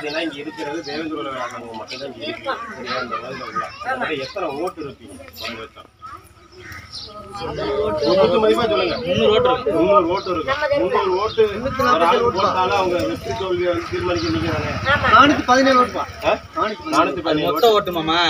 பாத்தீங்கன்னா இங்க இருக்கிறது தேவேந்திர விளையாடுறவங்க மட்டும் தான் இங்க இருக்கு சரியா இந்த மாதிரி உள்ள. அதனால எத்தனை ஓட்டு இருப்பீங்க குறைந்தபட்சம்? ஒரு குத்து மதிப்பா சொல்லுங்க முந்நூறு ஓட்டு இருக்கு முந்நூறு ஓட்டு இருக்கு முந்நூறு ஓட்டு ஒரு ஆள் போட்டாலும் அவங்க வெற்றி தோல்வியை வந்து தீர்மானிக்க நீங்க தானே நானூத்தி பதினேழு ஓட்டுப்பா ஆ? நானூத்தி பதினேழு மொத்த ஓட்டு ஓட்டு மாமா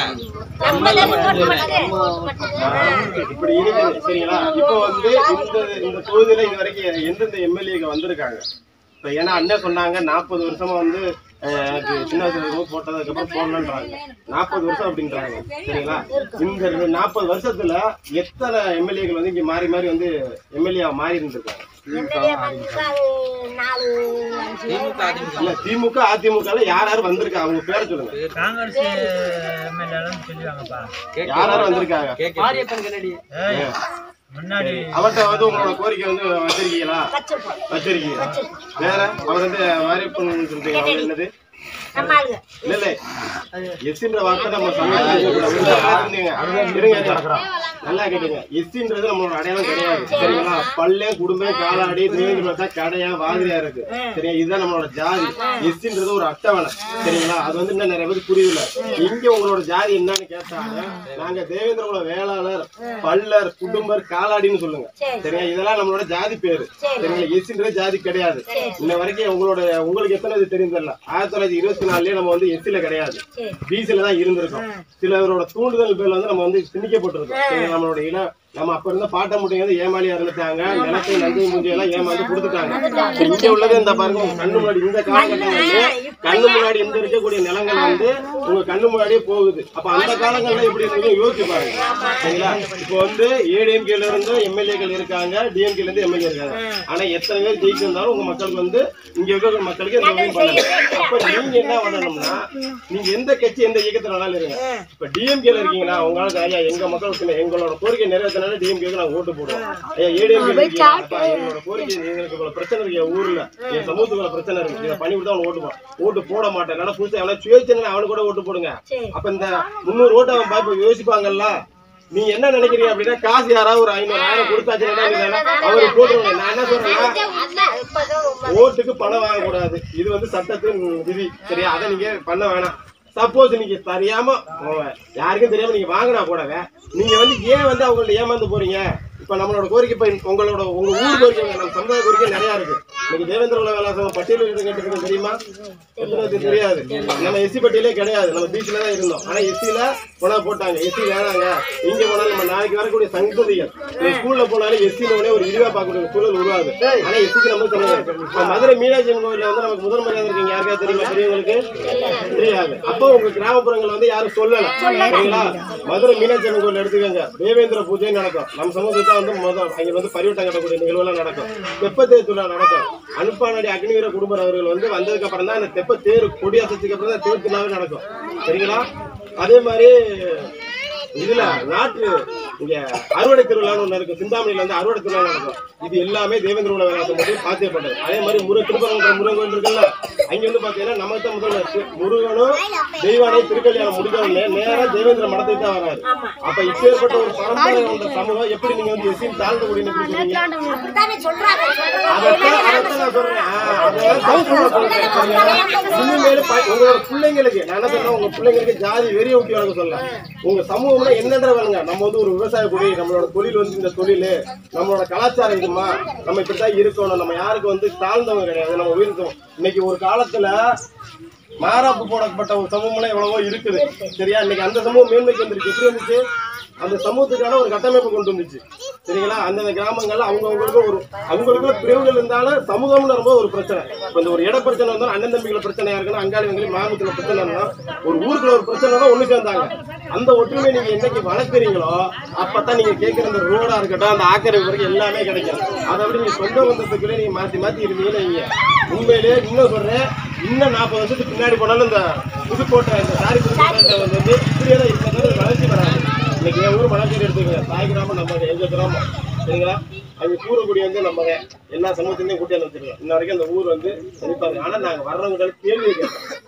இப்படி இருக்குது சரிங்களா இப்போ வந்து இந்த இந்த தொகுதியில இது வரைக்கும் எந்தெந்த எம்எல்ஏங்க வந்திருக்காங்க இப்போ ஏன்னா அண்ணன் சொன்னாங்க நாற்பது வருஷமா வந்து அஹ், எனக்கு சின்ன வயசுல இருக்கும்போது போட்டதுக்கு அப்புறம் போடணுன்றாங்க நாற்பது வருஷம் அப்படின்றாங்க சரிங்களா இந்த நாற்பது வருஷத்துல எத்தனை எம்எல்ஏக்கள் வந்து இங்க மாறி மாறி வந்து எம்எல்ஏ மாறி இருந்திருக்காங்க திமுக அதிமுக இல்ல திமுக அதிமுக ல யார் யார் வந்திருக்காங்க அவங்க பேரை சொல்லுங்க காங்கிரஸ் எம்எல்ஏலாம் சொல்லுவாங்கப்பா யார் யார் வந்திருக்காங்க கேக்கு மாரியப்பன் கண்ணாடி ஏய், முன்னாடி அவர்கிட்ட வந்து உங்களோட கோரிக்கை வந்து வச்சிருக்கீங்களா வச்சிருக்கீங்க வேற அவர் வந்து வாரிப்புன்னு சொல்றீங்க அவர் என்னது இல்ல இல்ல எஸ்ன்ற வார்த்தை நம்ம சமூகத்தில் இருங்க நல்லா கேட்டுங்க எஸ்ன்றது நம்மளோட அடையாளம் கிடையாது சரிங்களா பல்லே குடும்பம் காலாடி தேவேந்திர தான் கடையா வாதிரியா இருக்கு சரியா இதுதான் நம்மளோட ஜாதி எஸ்ன்றது ஒரு அட்டவணை சரிங்களா அது வந்து இன்னும் நிறைய பேருக்கு புரியல இங்க உங்களோட ஜாதி என்னன்னு கேட்டாங்க நாங்க தேவேந்திர குல வேளாளர் பல்லர் குடும்பர் காலாடின்னு சொல்லுங்க சரியா இதெல்லாம் நம்மளோட ஜாதி பேரு சரிங்களா எஸ்ன்றது ஜாதி கிடையாது இன்ன வரைக்கும் உங்களோட உங்களுக்கு எத்தனை இது தெரியும் தெரியல ஆயிரத்தி தொள்ளாயிரத்தி இருபத்தி நாலுலயே நம்ம வந்து எஸ்சில கிடையாது பிசில தான் இருந்திருக்கோம் சிலவரோட தூண்டுதல் பேர்ல வந்து நம்ம வந்து திணிக்கப்பட்டிருக்கோம் சரிங்களா? நம்மளோட இன நம்ம அப்ப இருந்த பாட்ட முட்டைங்க வந்து ஏமாளியா இருந்துட்டாங்க நிலத்தை நந்தி முஞ்சி எல்லாம் ஏமாந்து கொடுத்துட்டாங்க இங்க உள்ளது இந்த பாருங்க உங்க கண்ணு முன்னாடி இந்த காலகட்டம் வந்து கண்ணு முன்னாடி இந்த இருக்கக்கூடிய நிலங்கள் வந்து உங்க கண்ணு முன்னாடியே போகுது அப்ப அந்த காலங்கள்ல எப்படி இருந்தது யோசிச்சு பாருங்க சரிங்களா இப்போ வந்து ஏடிஎம்கேல இருந்து எம்எல்ஏக்கள் இருக்காங்க டிஎம்கேல இருந்து எம்எல்ஏ இருக்காங்க ஆனா எத்தனை பேர் ஜெயிச்சிருந்தாலும் உங்க மக்களுக்கு வந்து இங்க இருக்கிற மக்களுக்கு எந்த உதவியும் பண்ணல அப்ப நீங்க என்ன பண்ணணும்னா நீங்க எந்த கட்சி எந்த இயக்கத்துல வேணாலும் இருங்க இப்ப டிஎம்கேல இருக்கீங்கன்னா உங்களால ஐயா எங்க மக்களுக்கு எங்களோட கோரிக்கை நிறைவேற்றினால டிஎம்கே நாங்க ஓட்டு போடுவோம் ஐயா ஏடிஎம்கே இருக்கீங்க அப்பா, எங்களோட கோரிக்கை எங்களுக்கு இவ்வளவு பிரச்சனை இருக்கு என் ஊர்ல என் சமூகத்துக்கு இவ்வளவு பிரச்சனை இருக்கு இதை பண்ணி கொடுத்தா அவன் ஓட்டு போடுவான் ஓட்டு போட மாட்டேன் நல்லா புதுசா எவ்வளவு சுயேச்சனை அவனு கூட ஓட்டு போடுங்க அப்ப இந்த முந்நூறு ஓட்டு அவன் பாய்ப்பு யோசிப்பாங்கல்ல நீங்க என்ன நினைக்கிறீங்க அப்படின்னா காசு யாராவது ஒரு ஐநூறு ஆயிரம் கொடுத்தாச்சுன்னா அவருக்கு போட்டுருவாங்க நான் என்ன சொல்றேன்னா ஓட்டுக்கு பணம் வாங்கக்கூடாது இது வந்து சட்டத்தின் விதி சரியா அதை நீங்க பண்ண வேணாம் சப்போஸ் நீங்க தெரியாம உங்க- யாருக்கும் தெரியாம நீங்க வாங்கினா கூடவே நீங்க வந்து ஏன் வந்து அவங்கள்ட்ட ஏமாந்து போறீங்க இப்ப நம்மளோட கோரிக்கை இப்ப உங்களோட உங்க ஊர் கோரிக்கை நம்ம சமுதாய கோரிக்கை நிறைய இருக்கு நீங்க தேவேந்திர உலக வேலாசம் பட்டியலில் கேட்டுருக்கு தெரியுமா எத்தனை பேருக்கு தெரியாது நம்ம எஸ்சி பட்டியலே கிடையாது நம்ம பீச்ல தான் இருந்தோம் ஆனா எஸ்சில போனா போட்டாங்க எஸ்சி வேணாங்க இங்க போனாலும் நம்ம நாளைக்கு வரக்கூடிய சங்கதிகள் நீங்க ஸ்கூல்ல போனாலும் எஸ்சி உடனே ஒரு இழிவா பார்க்கக்கூடிய சூழல் உருவாகுது ஆனா எஸ்சிக்கு நம்ம தெரியாது இப்ப மதுரை மீனாட்சி அம்மன் கோயில்ல வந்து நமக்கு முதல் மரியாதை இருக்கீங்க யாருக்காவது தெரியுமா பெரியவங்களுக்கு தெரியாது அப்போ உங்க கிராமப்புறங்கள் வந்து யாரும் சொல்லல சரிங்களா மதுரை மீனாட்சி அம்மன் கோயில் எடுத்துக்கோங்க தேவேந்திர பூஜை நடக்கும் நம்ம சமூகத்தை வந்து முதல் அங்க வந்து பரிவட்டம் கட்டக்கூடிய நிகழ்வுலாம் நடக்கும் தெப்பத்தேர் திருவிழா நடக்கும் அனுப்பானடி அக்னிவீர குடும்பர் அவர்கள் வந்து வந்ததுக்கு அப்புறம் தான் அந்த தெப்ப தேர் கொடி அசைச்சதுக்கு அப்புறம் தான் தேர் திருவிழாவே நடக்கும் சரிங்களா அதே மாதிரி இதுல நாட்டு இங்க அறுவடை திருவிழான்னு ஒண்ணு இருக்கு சிந்தாமணியில வந்து அறுவடை திருவிழா நடக்கும் இது எல்லாமே தேவேந்திர உலக வேலாசம் போது பாத்தியப்பட்டது அதே மாதிரி முருக திருப்பரங்குன்ற முருகன் கோயில் இருக்குல்ல அங்க வந்து பாத்தீங்கன்னா நமக்கு தான் முதல்ல இருக்கு. முருகனும் தெய்வானை திருக்கல்யாணம் முடிஞ்சவொடனே நேரா தேவேந்திர மடத்துக்கு தான் வராரு அப்ப இப்பேற்பட்ட ஒரு பரம்பரை கொண்ட சமூகம் எப்படி நீங்க வந்து எஸ்ஸின் தாழ்ந்த குடின்னு எப்படி சொல்றீங்க அதைத்தான் அதைத்தான் நான் சொல்றேன் ஆ, அதைத்தான் நான் சொல்றேன். சரியா? இனிமேல் ப- உங்களோட பிள்ளைங்களுக்கு நான் என்ன சொல்றேன் உங்க பிள்ளைங்களுக்கு ஜாதி வெறிய ஊட்டி வளர்க்க சொல்லலாம் உங்க சமூகம்னா என்னன்ற வேணுங்க நம்ம வந்து ஒரு விவசாய குடி நம்மளோட தொழில் வந்து இந்த தொழில் நம்மளோட கலாச்சாரம் இதுமா நம்ம இப்படித்தான் இருக்கணும் நம்ம யாருக்கு வந்து தாழ்ந்தவங்க கிடையாது நம்ம உயிர்த்தோம் இன்னைக்கு ஒரு காலத்துல மாறாப்பு போடப்பட்ட ஒரு சமூகம்லாம் எவ்வளவோ இருக்குது சரியா இன்னைக்கு அந்த சமூகம் மேன்மைக்கு வந்துருக்கு எப்படி வந்துச்சு அந்த சமூகத்துக்கான ஒரு கட்டமைப்பு கொண்டு வந்துச்சு சரிங்களா அந்தந்த கிராமங்கள்ல அவங்க அவங்களுக்கு ஒரு அவங்களுக்குள்ள பிரிவுகள் இருந்தாலும் சமூகம்னு ரொம்ப ஒரு பிரச்சனை இப்ப இந்த ஒரு இட பிரச்சனை வந்தாலும் அண்ணன் தம்பிகளை பிரச்சனையா இருக்குன்னா அங்காளி வங்காளி மாமத்துல பிரச்சனைனா ஒரு ஊருக்குள்ள ஒரு பிரச்சனை தான் ஒண்ணு சேர்ந்தாங்க அந்த ஒற்றுமை நீங்க என்னைக்கு வளர்க்குறீங்களோ அப்பதான் நீங்க கேட்கிற அந்த ரோடா இருக்கட்டும் அந்த ஆக்கிரமிப்பு வரைக்கும் எல்லாமே கிடைக்கும் அதை விட நீங்க சொந்த பந்தத்துக்குள்ளே நீங்க மாத்தி மாத்தி இருந்தீங்கன்னு நீங்க உண்மையிலேயே இன்னும் சொல்றேன் இன்னும் நாற்பது வருஷத்துக்கு பின்னாடி போனாலும் இந்த புதுக்கோட்டை இந்த சாரி புதுக்கோட்டை வந்து இப்படியே தான் இருக்கிறது வளர்ச்சி வராது இன்னைக்கு என் ஊர் மலர்ச்சி எடுத்துக்கோங்க தாய் கிராமம் நம்ம எங்க கிராமம் சரிங்களா அங்க கூறக்குடி வந்து நம்ம எல்லா சமூகத்திலையும் கூட்டியாந்து வச்சிருக்கோம் இன்ன வரைக்கும் அந்த ஊர் வந்து நினைப்பாங்க ஆனா நாங்க வர்றவங்க கேள்வி கேட்போம்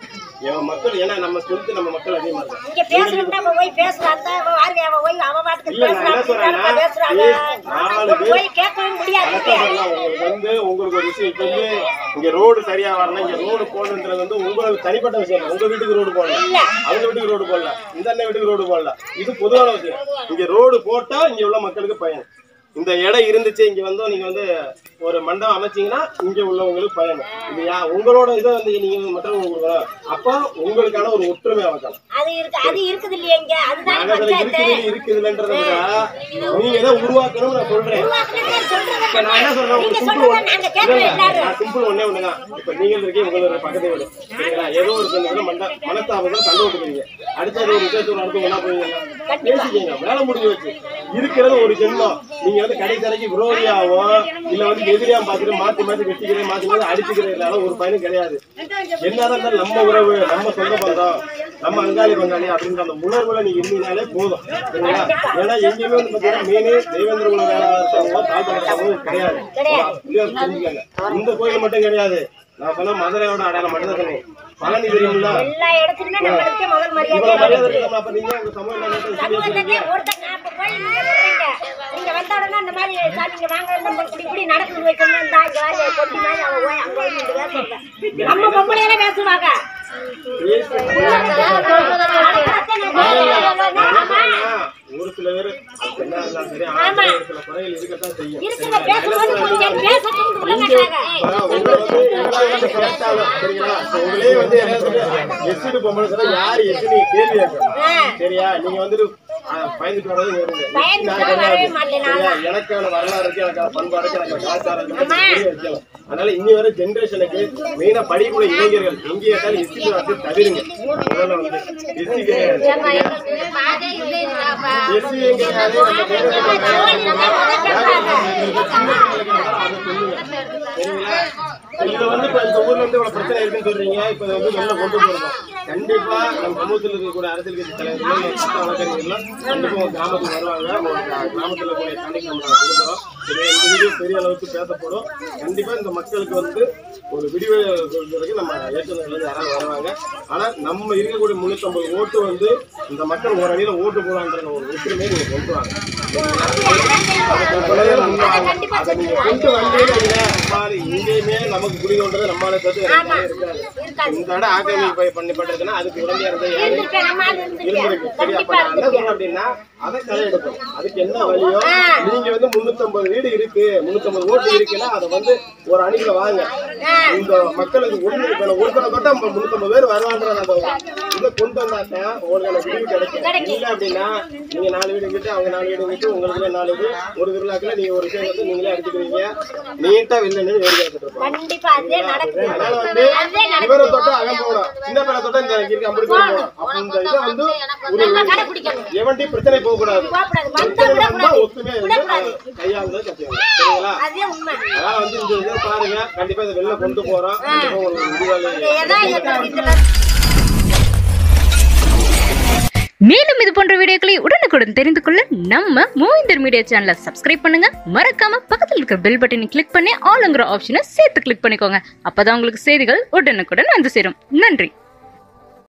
என் மக்கள் ஏன்னா நம்ம ஸ்ட்ரென்த் நம்ம மக்கள் அதிகமா இருக்காங்க இங்க பேசணும்னா அவ போய் பேசுறாங்க அவ வாருங்க அவ போய் அவ பாட்டுக்கு இல்ல, நான் என்ன பேசுறாங்க சொல்றேன்னா, பேசுறாங்க ஏய், நாலு இப்ப பேர் போய் கேட்கவே முடியாது அதான் சொல்லலாம். உங்களுக்கு வந்து உங்களுக்கு ஒரு விஷயம் இப்ப வந்து இங்க ரோடு சரியா வரணும் இங்க ரோடு போடணுன்றது வந்து உங்களுக்கு தனிப்பட்ட விஷயம் இல்ல. உங்க வீட்டுக்கு ரோடு போடல அவங்க வீட்டுக்கு ரோடு போடல இந்த அண்ணன் வீட்டுக்கு ரோடு போடல இது பொதுவான விஷயம் இங்க ரோடு போட்டா இங்க உள்ள மக்களுக்கு பயன் இந்த இடம் இருந்துச்சு இங்க வந்து நீங்க வந்து ஒரு மண்டபம் அமைச்சீங்கன்னா இங்க உள்ளவங்களுக்கு பயன் இது யா- உங்களோட இதை வந்து நீங்க மற்றவங்க கொடுக்கணும் அப்போ உங்களுக்கான ஒரு ஒற்றுமை அமைக்கலாம் அது இருக்கு அது இருக்குது இல்லையா இங்க அதுதான் நாங்க அதுல பஞ்சாயத்து இருக்குது இருக்குதுன்றதை விட நீங்க எதை உருவாக்கணும்னு நான் சொல்றேன் இப்ப நான் என்ன சொல்றேன் ஒரு நீங்க சிம்பிள் சொல்றதை நாங்க கேட்கறோம் எல்லாரும் நான் சிம்பிள் ஒண்ணே ஒண்ணுதான் இப்ப நீங்க இருக்கீங்க உங்களோட பக்கத்து வீடு சரிங்களா ஏதோ ஒரு சொந்தத்துல மண்ட மனஸ்தாபங்கள் சண்டை விட்டுக்கிறீங்க அடுத்தது ஒரு விசேஷம் நடந்து ஒண்ணா போவீங்க பேசிக்கீங்க வேலை முடிஞ்சு வச்சு இருக்கிறது ஒரு ஜென்மம் நீங்க வந்து கடைசி வரைக்கும் விரோதியாவோ இல்ல வந்து எதிரியா பாத்துட்டு மாத்தி மாத்தி வெட்டிக்கிறேன் மாத்தி மாத்தி அடிச்சுக்கிறதுனால ஒரு பயனும் கிடையாது என்னதான் இருந்தாலும் நம்ம உறவு நம்ம சொந்த பந்தம் நம்ம அங்காளி பங்காளி அப்படின்ற அந்த உணர்வுல நீங்க இருந்தீங்கனாலே போதும் சரிங்களா ஏன்னா எங்கேயுமே வந்து பாத்தீங்கன்னா மெயினே தெய்வேந்திர குல வேலை இருக்கிறவங்க தாழ்த்தப்பட்டவங்க கிடையாது clear தெரிஞ்சுக்கங்க இந்த கோயில் மட்டும் கிடையாது நான் சொன்ன மதுரையோட அடையாளம் மட்டும் தான் சொன்னேன் பழனி தெரியுங்களா எல்லா இடத்துலயுமே நம்மளுக்கு முதல் மரியாதை இவ்வளவு மரியாதை இருக்கணும் அப்ப நீங்க உங்க சமூக நலத்தை சமூகத்தை சொல்லியிருக்கீங்க ஒருத்தங்க அப்ப போய் நீங்க சொல்றீங்க நீங்க வந்த உடனே இந்த மாதிரி சார் நீங்க வாங்க நம்ம இப்படி இப்படி நடக்குது வைக்கணும் இந்த இங்க வாங்க கொட்டி மாதிரி அவ போய் அங்க போய் நின்று பேசுவாங்க நம்ம பொம்பளையில பேசுவாங்க ஒரு சில பேர் என்ன இருந்தாலும் சரி ஆனா ஒரு சில குறைகள் இருக்கத்தான் செய்யும் இருக்குங்க பேசும்போது கொஞ்சம் பேசட்டும் விட மாட்டாங்க ஆனா, உங்களை வந்து எல்லாரும் சிறப்பாக, சரிங்களா? இப்ப உங்களே வந்து என்ன சொல்றது? எஸ்சிட்டு பொம்பளை சொன்னா யாரு எஸ்சின்னு நீங்க கேள்வி கேட்கணும். சரியா நீங்க வந்துட்டு ஆ, பயந்துட்டு வர்றது இங்க வருங்க. பயந்துட்டு நான் கிடையாது. வரவே மாட்டேன் சரியா? எனக்கான வரலாறு இருக்கு எனக்கான பண்பாடு இருக்கு எனக்கான கலாச்சாரம் இருக்கு புரிய வைக்கணும். அதனால இனி வர ஜெனரேஷனுக்கு மெயினா படிக்கக்கூடிய இளைஞர்கள் எங்கே கேட்டாலும் எஸ்சி வார்த்தை தவிருங்க முதல்ல வந்து எஸ்சி கிடையாது எஸ்சி கிடையாது நம்ம சரிங்களா இது வந்து இப்ப இந்த ஊர்ல வந்து இவ்வளவு பிரச்சனை இருக்குன்னு சொல்றீங்க இப்ப இதை வந்து வெளில கொண்டு போறோம் கண்டிப்பா நம்ம சமூகத்தில் இருக்கக்கூடிய அரசியல் கட்சி தலைவர்கள் நம்ம சட்ட வழக்கறிஞர்கள் கண்டிப்பா உங்க கிராமத்துக்கு வருவாங்க உங்க கிராமத்துல இருக்கக்கூடிய தண்ணிக்கு நம்ம கொடுக்குறோம் இது இந்த வீடியோ பெரிய அளவுக்கு பேசப்படும் கண்டிப்பா இந்த மக்களுக்கு வந்து ஒரு விடிவு சொல்றதுக்கு நம்ம ஏற்றுநர்கள் யாராவது வருவாங்க ஆனா நம்ம இருக்கக்கூடிய முன்னூத்தி ஓட்டு வந்து இந்த மக்கள் ஒரு அணியில ஓட்டு போடுவான்ற ஒரு ஒற்றுமையை நீங்க கொண்டு வாங்க அதுக்கு பிறகு நம்ம அதை நீங்க கொண்டு வந்தீங்கன்னா அம்மாடி இங்கேயுமே நமக்கு குடிகொண்டது நம்மளால தவிர்த்து வேற யாரும் இருக்காது இந்த இடம் ஆக்கிரமிப்பு பண்ணப்பட்டிருக்குன்னா அதுக்கு உடனே இருந்த யாரு இருந்திருப்பேன் நம்ம ஆள் இருந்திருப்பேன் இருந்திருக்கு சரி அப்ப நான் என்ன சொல்றேன் அப்படின்னா அதை களை எடுக்கணும் அதுக்கு என்ன வழியோ நீங்க வந்து முன்னூத்தம்பது வீடு இருக்கு முன்னூத்தம்பது ஓட்டு இருக்குன்னா அதை வந்து ஒரு அணியில வாங்க இந்த மக்களுக்கு ஒண்ணு இப்ப நான் ஒருத்தனை தொட்டா முன்னூத்தம்பது பேர் வருவான்ற அந்த இதை கொண்டு வந்தாக்க உங்களுக்கு விடிவு கிடைக்கும் இல்ல அப்படின்னா நீங்க நாலு வீடு விட்டு அவங்க நாலு வீடு விட்டு உங்களுக்கு நாலு இது ஒரு திருவிழாக்குல நீங்க ஒரு விஷயம் வந்து நீங்களே எடுத்துக்கிறீங்க நீட்டா வெளில நின்று வேடிக்கை பார்த்துட்டு இருப்போம் கண்டிப்பா அதே நடக்குது அதனால வந்து இவரை தொட்டா அகம் போகணும் சின்ன பையனை தொட்டா இந்த இருக்கு ஐம்பது பேர் போகணும் அப்ப இந்த இதை வந்து ஒரு கடைபிடிக்கணும் எவன்டி பிரச்சனை போக கூடாது போகக்கூடாது வந்த பிரச்சனை விட வந்தா கூடாது ஒத்துமையா இருந்து கையாளுறது கத்துக்கணும் சரிங்களா அதே உண்மை அதனால வந்து இந்த இதை பாருங்க கண்டிப்பா இதை வெளில கொண்டு போறோம் கண்டிப்பா ஒரு முடிவாளி ஏதா எங்க இதுல மேலும் இது போன்ற வீடியோக்களை உடனுக்குடன் தெரிந்து கொள்ள நம்ம மூவிந்தர் மீடியா சேனலை சப்ஸ்கிரைப் பண்ணுங்க மறக்காம பக்கத்தில் இருக்கிற பெல் பட்டனை கிளிக் பண்ணி ஆளுங்கிற ஆப்ஷனை சேர்த்து கிளிக் பண்ணிக்கோங்க அப்பதான் உங்களுக்கு செய்திகள் உடனுக்குடன் வந்து சேரும் நன்றி